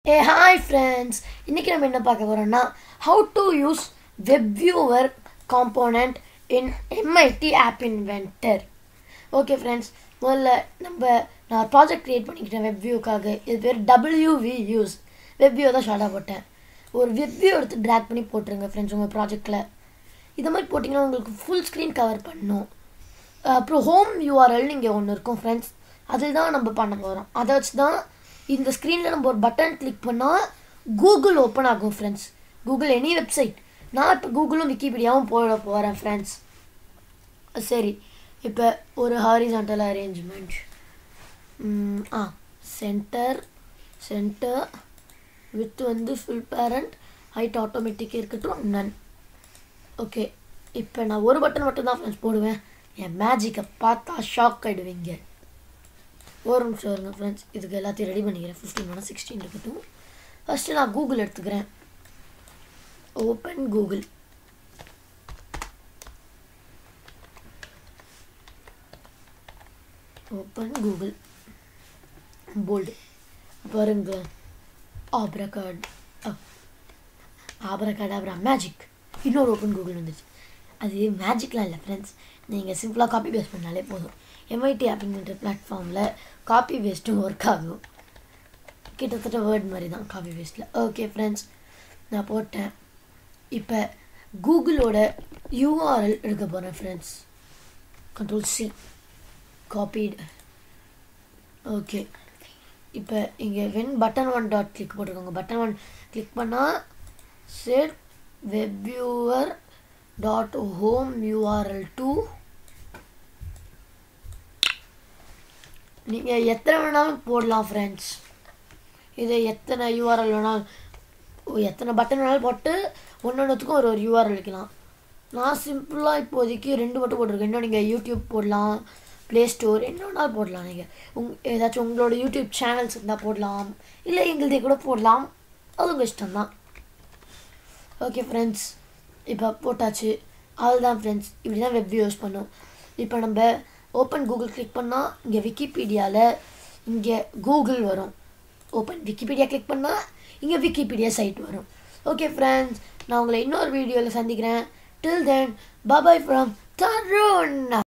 ஏ hi friends இன்றைக்கி நம்ம என்ன பார்க்க போகிறோம்னா how to use web viewer component in MIT app inventor okay friends முதல்ல நம்ம நான் ப்ராஜெக்ட் க்ரியேட் பண்ணிக்கிட்டேன் வெப் வியூக்காக இது பேர் டபிள்யூவி யூஸ் வெப் வியூ தான் ஷார்ட்டாக போட்டேன் ஒரு வெப் வியூ எடுத்து ட்ராக் பண்ணி போட்டுருங்க ஃப்ரெண்ட்ஸ் உங்கள் ப்ராஜெக்டில் இது மாதிரி போட்டிங்கன்னா உங்களுக்கு ஃபுல் ஸ்க்ரீன் கவர் பண்ணும் அப்புறம் ஹோம் யூஆர்எல் இங்கே ஒன்று இருக்கும் ஃப்ரெண்ட்ஸ் அதில் தான் நம்ம பண்ண போகிறோம் அதை வச்சு தான் இந்த ஸ்க்ரீனில் நம்ம ஒரு பட்டன் கிளிக் பண்ணால் கூகுள் ஓப்பன் ஆகும் ஃப்ரெண்ட்ஸ் கூகுள் எனி வெப்சைட் நான் இப்போ கூகுளும் விக்கிபீடியாவும் போட போகிறேன் ஃப்ரெண்ட்ஸ் சரி இப்போ ஒரு ஹாரிசான்டல் அரேஞ்ச்மெண்ட் ஆ சென்டர் சென்டர் வித் வந்து ஃபுல் பேரண்ட் ஹைட் ஆட்டோமேட்டிக் இருக்கட்டும் நன் ஓகே இப்போ நான் ஒரு பட்டன் மட்டும் தான் ஃப்ரெண்ட்ஸ் போடுவேன் என் மேஜிக்கை பார்த்தா ஷாக் ஆகிடுவீங்க ஒரு நிமிஷம் வருங்க ஃப்ரெண்ட்ஸ் இதுக்கு எல்லாத்தையும் ரெடி பண்ணிக்கிறேன் ஃபிஃப்டீன் வேணால் சிக்ஸ்டீன் இருக்கட்டும் ஃபஸ்ட்டு நான் கூகுள் எடுத்துக்கிறேன் open Google open Google bold பாருங்க ஆப்ரகாட் ஆப்ரகாட் அப்புறம் மேஜிக் இன்னொரு ஓப்பன் கூகுள் வந்துச்சு அது மேஜிக்லாம் இல்லை ஃப்ரெண்ட்ஸ் நீங்கள் சிம்பிளாக காப்பி பேஸ்ட் பண்ணாலே போதும் எம்ஐடி அப்படின்ற பிளாட்ஃபார்மில் காப்பி பேஸ்ட்டும் ஒர்க் ஆகும் கிட்டத்தட்ட வேர்ட் மாதிரி தான் காப்பி பேஸ்ட்டில் ஓகே ஃப்ரெண்ட்ஸ் நான் போட்டேன் இப்போ கூகுளோட யூஆர்எல் எடுக்க போகிறேன் ஃப்ரெண்ட்ஸ் கண்ட்ரோல் சி காப்பீடு ஓகே இப்போ இங்கே when button one dot click போட்டிருக்கோங்க பட்டன் ஒன் கிளிக் பண்ணால் set web viewer dot home URL to நீங்கள் எத்தனை வேணாலும் போடலாம் ஃப்ரெண்ட்ஸ் இது எத்தனை யூஆர்எல் வேணாலும் எத்தனை பட்டன் வேணாலும் போட்டு ஒன்று ஒன்றுத்துக்கும் ஒரு ஒரு யூஆர்எல் வைக்கலாம் நான் சிம்பிளாக இப்போதைக்கு ரெண்டு மட்டும் போட்டிருக்கேன் இன்னும் நீங்கள் யூடியூப் போடலாம் ப்ளே ஸ்டோர் என்ன வேணாலும் போடலாம் நீங்கள் உங் ஏதாச்சும் உங்களோட யூடியூப் சேனல்ஸ் இருந்தால் போடலாம் இல்லை எங்களுதே கூட போடலாம் அது உங்கள் இஷ்டம்தான் ஓகே ஃப்ரெண்ட்ஸ் இப்போ போட்டாச்சு அதுதான் ஃப்ரெண்ட்ஸ் இப்படி தான் வெப் யூஸ் பண்ணும் இப்போ நம்ம ஓப்பன் கூகுள் கிளிக் பண்ணால் இங்கே விக்கிபீடியாவில் இங்கே கூகுள் வரும் ஓப்பன் விக்கிபீடியா கிளிக் பண்ணால் இங்கே விக்கிபீடியா சைட் வரும் ஓகே ஃப்ரெண்ட்ஸ் நான் உங்களை இன்னொரு வீடியோவில் சந்திக்கிறேன் டில் தென் பாபாய் ஃப்ரம் தருண்